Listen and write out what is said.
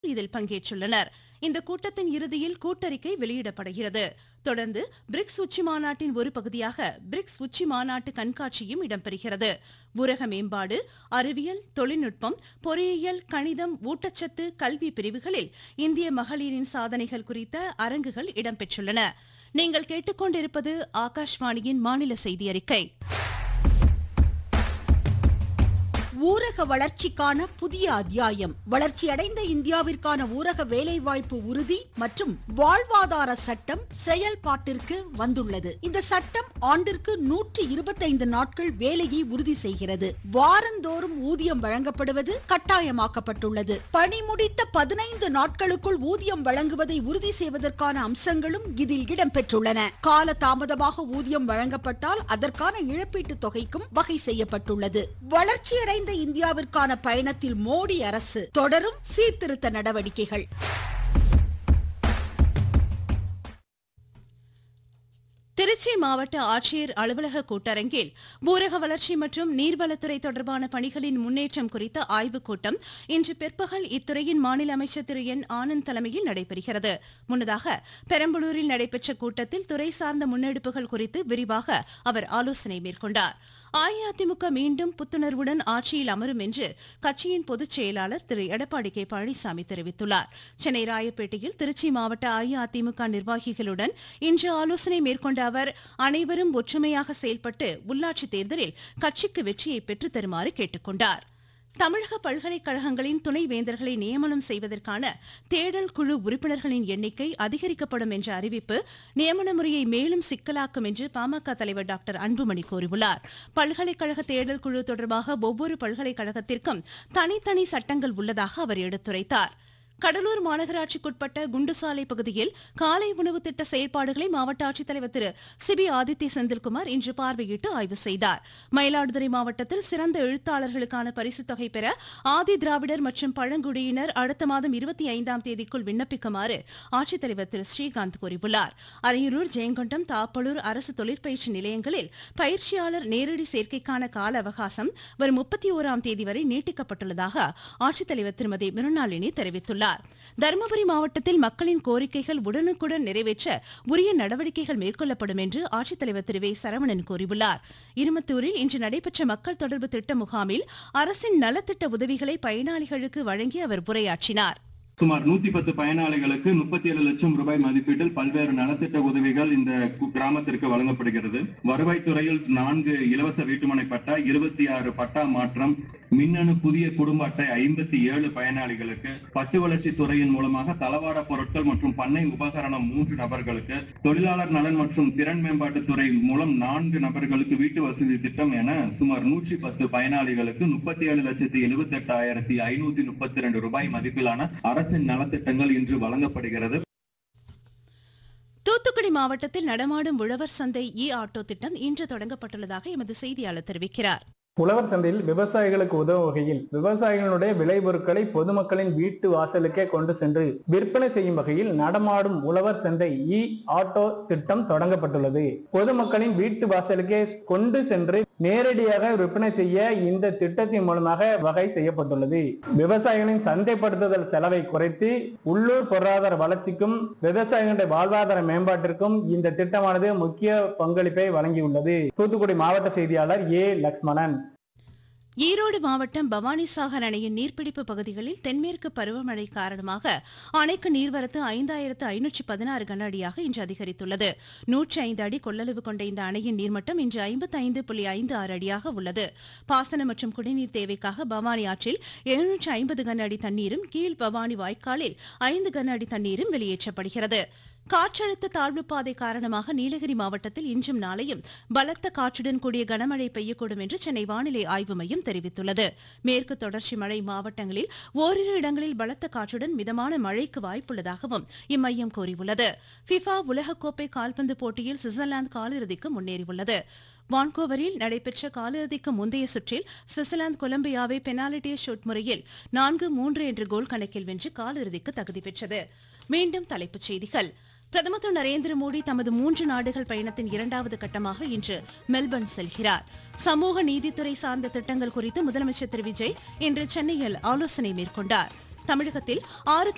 இதில் பங்கேற்றுள்ளனர் இந்த கூட்டத்தின் இறுதியில் கூட்டறிக்கை வெளியிடப்படுகிறது தொடர்ந்து பிரிக்ஸ் உச்சி மாநாட்டின் ஒரு பகுதியாக பிரிக்ஸ் உச்சி மாநாட்டு கண்காட்சியும் இடம்பெறுகிறது ஊரக மேம்பாடு அறிவியல் தொழில்நுட்பம் பொறியியல் கணிதம் ஊட்டச்சத்து கல்வி பிரிவுகளில் இந்திய மகளிரின் சாதனைகள் குறித்த அரங்குகள் இடம்பெற்றுள்ளன நீங்கள் கேட்டுக்கொண்டிருப்பது ஆகாஷ்வாணியின் மாநில செய்தி அறிக்கை ஊரக வளர்ச்சிக்கான புதிய அத்தியாயம் வளர்ச்சியடைந்த இந்தியாவிற்கான ஊரக வேலைவாய்ப்பு உறுதி மற்றும் வாழ்வாதார சட்டம் செயல்பாட்டிற்கு வந்துள்ளது இந்த சட்டம் ஆண்டிற்கு நூற்றி இருபத்தைந்து நாட்கள் வேலையை உறுதி செய்கிறது வாரந்தோறும் ஊதியம் வழங்கப்படுவது கட்டாயமாக்கப்பட்டுள்ளது பணி முடித்த பதினைந்து நாட்களுக்குள் ஊதியம் வழங்குவதை உறுதி செய்வதற்கான அம்சங்களும் இதில் இடம்பெற்றுள்ளன கால தாமதமாக ஊதியம் வழங்கப்பட்டால் அதற்கான இழப்பீட்டுத் தொகைக்கும் வகை செய்யப்பட்டுள்ளது வளர்ச்சியடைந்த இந்தியாவிற்கான பயணத்தில் மோடி அரசு தொடரும் சீர்திருத்த நடவடிக்கைகள் திருச்சி மாவட்ட ஆட்சியர் அலுவலக கூட்டரங்கில் ஊரக வளர்ச்சி மற்றும் நீர்வளத்துறை தொடர்பான பணிகளின் முன்னேற்றம் குறித்த ஆய்வுக் கூட்டம் இன்று பிற்பகல் இத்துறையின் மாநில அமைச்சர் திரு என் ஆனந்த் தலைமையில் நடைபெறுகிறது முன்னதாக பெரம்பலூரில் நடைபெற்ற கூட்டத்தில் துறை சார்ந்த முன்னெடுப்புகள் குறித்து விரிவாக அவர் ஆலோசனை மேற்கொண்டார் அஇஅதிமுக மீண்டும் புத்துணர்வுடன் ஆட்சியில் அமரும் என்று கட்சியின் பொதுச் செயலாளர் திரு எடப்பாடி கே பழனிசாமி தெரிவித்துள்ளார் சென்னை ராயப்பேட்டையில் திருச்சி மாவட்ட அஇஅதிமுக நிர்வாகிகளுடன் இன்று ஆலோசனை மேற்கொண்ட அவர் அனைவரும் ஒற்றுமையாக செயல்பட்டு உள்ளாட்சித் தேர்தலில் கட்சிக்கு வெற்றியை பெற்றுத் தருமாறு கேட்டுக் கொண்டார் தமிழக பல்கலைக்கழகங்களின் துணைவேந்தர்களை நியமனம் செய்வதற்கான தேடல் குழு உறுப்பினர்களின் எண்ணிக்கை அதிகரிக்கப்படும் என்ற அறிவிப்பு நியமன முறையை மேலும் சிக்கலாக்கும் என்று பாமக தலைவர் டாக்டர் அன்புமணி கூறியுள்ளார் பல்கலைக்கழக தேடல் குழு தொடர்பாக ஒவ்வொரு பல்கலைக்கழகத்திற்கும் தனித்தனி சட்டங்கள் உள்ளதாக அவர் எடுத்துரைத்தார் கடலூர் மாநகராட்சிக்குட்பட்ட குண்டுசாலை பகுதியில் காலை உணவு திட்ட செயல்பாடுகளை மாவட்ட ஆட்சித்தலைவர் திரு சிபி ஆதித்ய செந்தில்குமார் இன்று பார்வையிட்டு ஆய்வு செய்தார் மயிலாடுதுறை மாவட்டத்தில் சிறந்த எழுத்தாளர்களுக்கான பரிசுத் தொகை பெற ஆதி திராவிடர் மற்றும் பழங்குடியினர் அடுத்த மாதம் இருபத்தி ஐந்தாம் தேதிக்குள் விண்ணப்பிக்குமாறு ஆட்சித்தலைவர் திரு ஸ்ரீகாந்த் கூறியுள்ளார் அரியலூர் ஜெயங்கொண்டம் தாப்பலூர் அரசு தொழிற்பயிற்சி நிலையங்களில் பயிற்சியாளர் நேரடி சேர்க்கைக்கான கால அவகாசம் வரும் முப்பத்தி ஓராம் தேதி வரை நீட்டிக்கப்பட்டுள்ளதாக ஆட்சித்தலைவர் திருமதி மிருணாளினி தெரிவித்துள்ளார் தருமபுரி மாவட்டத்தில் மக்களின் கோரிக்கைகள் உடனுக்குடன் நிறைவேற்ற உரிய நடவடிக்கைகள் மேற்கொள்ளப்படும் என்று ஆட்சித்தலைவர் திரு வே சரவணன் கூறியுள்ளார் இருமத்தூரில் இன்று நடைபெற்ற மக்கள் தொடர்பு திட்ட முகாமில் அரசின் நலத்திட்ட உதவிகளை பயனாளிகளுக்கு வழங்கி அவர் உரையாற்றினார் சுமார் நூத்தி பத்து பயனாளிகளுக்கு முப்பத்தி ஏழு லட்சம் ரூபாய் மதிப்பீட்டில் பல்வேறு நலத்திட்ட உதவிகள் இந்த கு- கிராமத்திற்கு வழங்கப்படுகிறது வருவாய்த்துறையில் நான்கு இலவச வீட்டுமனை பட்டா இருபத்தி ஆறு பட்டா மாற்றம் மின்னணு புதிய குடும்ப அட்டை ஐம்பத்தி ஏழு பயனாளிகளுக்கு பட்டு வளர்ச்சி துறையின் மூலமாக தளவாட பொருட்கள் மற்றும் பண்ணை உபகரணம் மூன்று நபர்களுக்கு தொழிலாளர் நலன் மற்றும் திறன் மேம்பாட்டுத் துறை மூலம் நான்கு நபர்களுக்கு வீட்டு வசதி திட்டம் என சுமார் நூற்றி பத்து பயனாளிகளுக்கு முப்பத்தி ஏழு லட்சத்தி எழுபத்தி எட்டாயிரத்தி ஐநூத்தி முப்பத்தி ரெண்டு ரூபாய் மதிப்பிலான அரசின் நலத்திட்டங்கள் இன்று வழங்கப்படுகிறது தூத்துக்குடி மாவட்டத்தில் நடமாடும் உழவர் சந்தை இ ஆட்டோ திட்டம் இன்று தொடங்கப்பட்டுள்ளதாக எமது செய்தியாளர் தெரிவிக்கிறார் உழவர் சந்தையில் விவசாயிகளுக்கு உதவும் வகையில் விவசாயிகளுடைய விளைபொருட்களை பொதுமக்களின் வீட்டு வாசலுக்கே கொண்டு சென்று விற்பனை செய்யும் வகையில் நடமாடும் உழவர் சந்தை இ ஆட்டோ திட்டம் தொடங்கப்பட்டுள்ளது பொதுமக்களின் வீட்டு வாசலுக்கே கொண்டு சென்று நேரடியாக விற்பனை செய்ய இந்த திட்டத்தின் மூலமாக வகை செய்யப்பட்டுள்ளது விவசாயிகளின் சந்தைப்படுத்துதல் செலவை குறைத்து உள்ளூர் பொருளாதார வளர்ச்சிக்கும் விவசாயிகளுடைய வாழ்வாதார மேம்பாட்டிற்கும் இந்த திட்டமானது முக்கிய பங்களிப்பை வழங்கியுள்ளது தூத்துக்குடி மாவட்ட செய்தியாளர் ஏ லக்ஷ்மணன் ஈரோடு மாவட்டம் பவானிசாகர் அணையின் நீர்பிடிப்பு பகுதிகளில் தென்மேற்கு பருவமழை காரணமாக அணைக்கு நீர்வரத்து ஐந்தாயிரத்து ஐநூற்றி பதினாறு கன அடியாக இன்று அதிகரித்துள்ளது நூற்றி ஐந்து அடி கொள்ளளவு கொண்ட இந்த அணையின் நீர்மட்டம் இன்று ஐம்பத்தி ஐந்து புள்ளி ஐந்து ஆறு அடியாக உள்ளது பாசனம் மற்றும் குடிநீர் தேவைக்காக பவானி ஆற்றில் எழுநூற்று ஐம்பது கன அடி தண்ணீரும் கீழ் பவானி வாய்க்காலில் ஐந்து கன அடி தண்ணீரும் வெளியேற்றப்படுகிறது காற்றழுத்த தாழ்வு பாதை காரணமாக நீலகிரி மாவட்டத்தில் இன்றும் நாளையும் பலத்த காற்றுடன் கூடிய கனமழை பெய்யக்கூடும் என்று சென்னை வானிலை ஆய்வு மையம் தெரிவித்துள்ளது மேற்கு தொடர்ச்சி மழை மாவட்டங்களில் ஓரிரு இடங்களில் பலத்த காற்றுடன் மிதமான மழைக்கு வாய்ப்புள்ளதாகவும் இம்மையம் கூறியுள்ளது ஃபிஃபா உலகக்கோப்பை கால்பந்து போட்டியில் சுவிட்சர்லாந்து காலிறுதிக்கு முன்னேறியுள்ளது வான்கோவரில் நடைபெற்ற காலிறுதிக்கு முந்தைய சுற்றில் சுவிட்சர்லாந்து கொலம்பியாவை பெனால்டி ஷூட் முறையில் நான்கு மூன்று என்ற கோல் கணக்கில் வென்று காலிறுதிக்கு தகுதி பெற்றது மீண்டும் தலைப்புச் செய்திகள் பிரதமர் திரு நரேந்திர மோடி தமது மூன்று நாடுகள் பயணத்தின் இரண்டாவது கட்டமாக இன்று மெல்பர்ன் செல்கிறார் சமூக நீதித்துறை சார்ந்த திட்டங்கள் குறித்து முதலமைச்சர் திரு விஜய் இன்று சென்னையில் ஆலோசனை மேற்கொண்டார் தமிழகத்தில் ஆறு